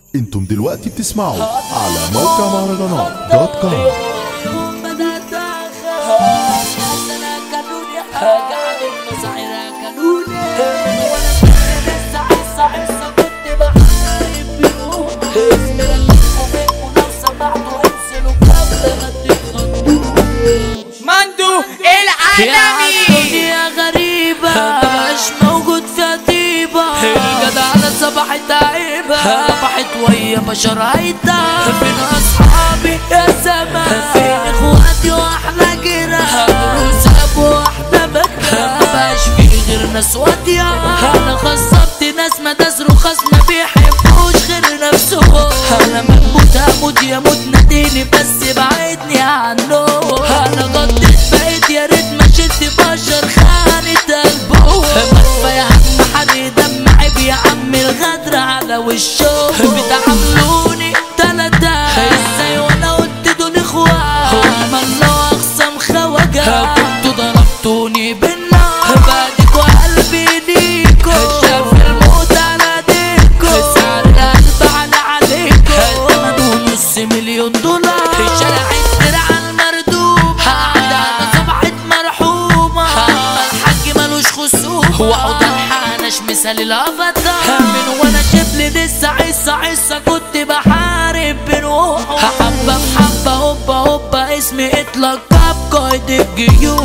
انتم دلوقتي بتسمعوا على موقع مهرجانات دوت كوم بدأت أخاف أنا كانوني حاجة عن المصاعرة كانوني وأنا كنت لسه عيسى عيسى كنت بحارب بيهم اسمي ركبوا فيك ولو سمعتوا انزلوا قبل ما تتخضوش مندو يا العالمي دنيا غريبة مبقاش موجود فيها طيبة الجدعنة صبحت عيبة صبحت ويا بشر هيدا فين أصحابي يا زمان فين إخواتي وأحلى جيران دروس أبو واحدة بكرة مبقاش في غير ناس واطية أنا خصبت ناس ما دسروا خصم ما بيحبوش غير نفسهم أنا مموت هموت يموت ناديني بس بعدني عنه أنا غطيت بقيت يا ريت ما شلت بشر خانت قلبه ما كفاية يا عم حرق دم عيب يا عم الغدر على وشه بتعاملوني تلاتة ازاي وانا قلت دول اخوات هم الله اقسم خواجة كنتوا ضربتوني بالنار بعدكوا قلبي ليكوا شاف الموت على ايديكوا سعر القلب على عليكوا تمنه نص مليون دولار شارع الدرع المردومة عندها صبحت مرحومة أما الحاج ملوش خصومة وعود الحانش مثال الافاتار من وانا شبل لسه عيسى عيسى كنت بحارب بنوح حبة بحبة هوبا هوبا اسمي اطلق قائد الجيوش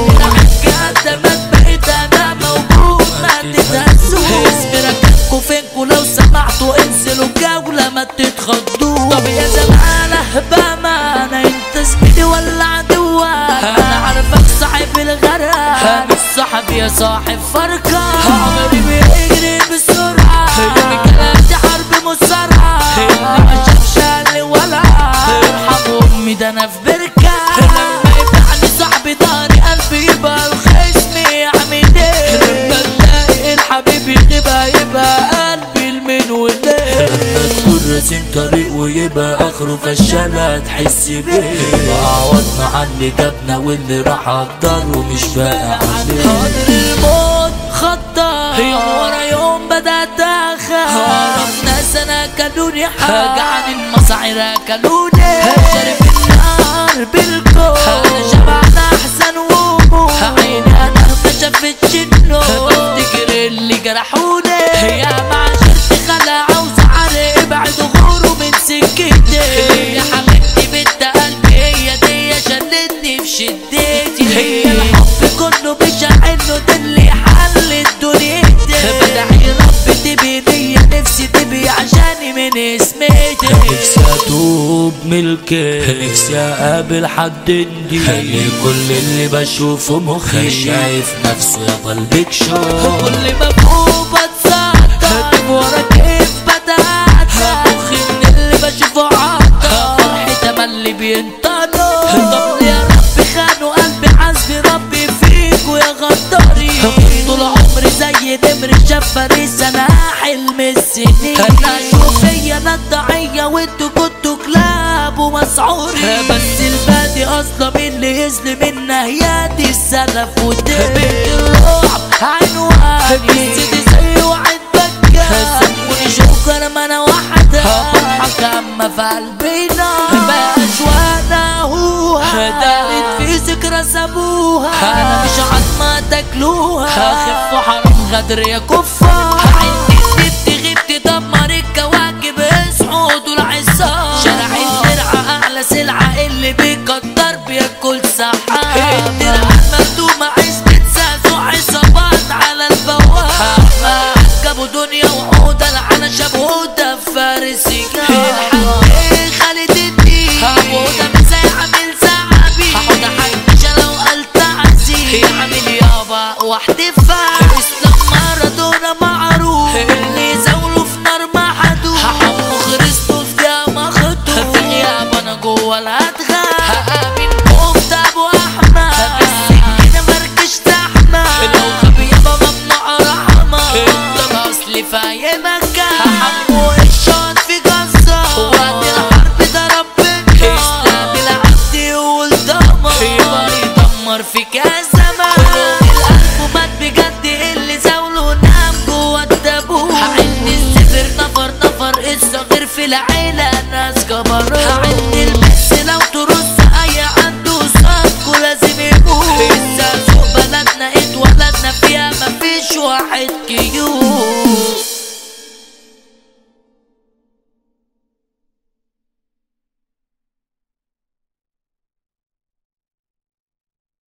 قدمت بقيت انا موجود ما تتهزوش اسمي ركبكوا فينكوا لو سمعتوا انزلوا جولة ما تتخضوش طب يا زمانة بأمانة انت زميلي ولا عدوك انا عارفك صاحب الغرام مش صاحب يا صاحب فرقة عمري بيجري بسرعة الكلام دي حرب مسرعة اللي ما شافش قال لي ولا ارحم امي ده انا في بركة لما يبعني صاحبي ضهري قلبي يبقى الخصم يعمل ايه لما تلاقي الحبيب يغيبها يبقى قلبي المن وليه تكون راسم طريق ويبقى اخره فشلة تحس بيه وعوضنا عن اللي جابنا واللي راح اقدر ومش باقي عليه حاضر الموت خطة يوم ورا يوم بدأت أخاف أعرف ناس أنا كلوني حاجة عن المصاعر كلوني شارب النار بالكون أنا شبعنا أحسن وهموم عيني أنا ما شافتش النور بفتكر اللي جرحوني يا معشرتي خلع وزعر ابعدوا غوروا من سكتي يا حبيبتي بنت قلبي هي دي شلتني في شدتي هي الحب كله بيشعله ده اللي حل دنيتي بدعي رب تبي ليا نفسي تبي عشاني من اسمتي نفسي اتوب ملكي نفسي اقابل حد نضيف كل اللي بشوفه مخي شايف نفسه يا قلبك شو كل ما فوق بتصدق ورا كيف بدأت مخي من اللي بشوفه عطا فرحي تملي بينطلق طب يا رب خانوا قلبي حسبي ربي فيك ويا غداري طول عمري زي نمر شاف فريس انا حلم السنين انا شوفيا انا الضعية وانتوا كنتوا كلاب ومسعورين بس البادي اصلا مين اللي يظلم النهيات السلف والدين بنت الرعب عنواني سيدي زي وعد بكا سموني جوكر ما انا واحدة بضحك اما في قلبي نار مبقاش وانا هو دارت في ذكرى سابوها انا مش عظمة تاكلوها خف حرام غدر يا كفار عندي غبت غبت دمر الكواكب اصحوا دول عصام شارع الدرع اعلى سلعة اللي بيقدر بياكل سحاب الدرع مردومة عزبة ساسو عصابات على البواب جابوا دنيا وعودة لعنة شبهودة فارسي الحق خالد الدين عبودة مش زي عامل زعبي حوضة حنشة لو قلت عزيز عامل يابا واحدة فا اسلام مارادونا مع في العيلة ناس كبروا عند البس لو ترص اي عنده صفكوا لازم يموت الزازو بلدنا اتولدنا فيها مفيش واحد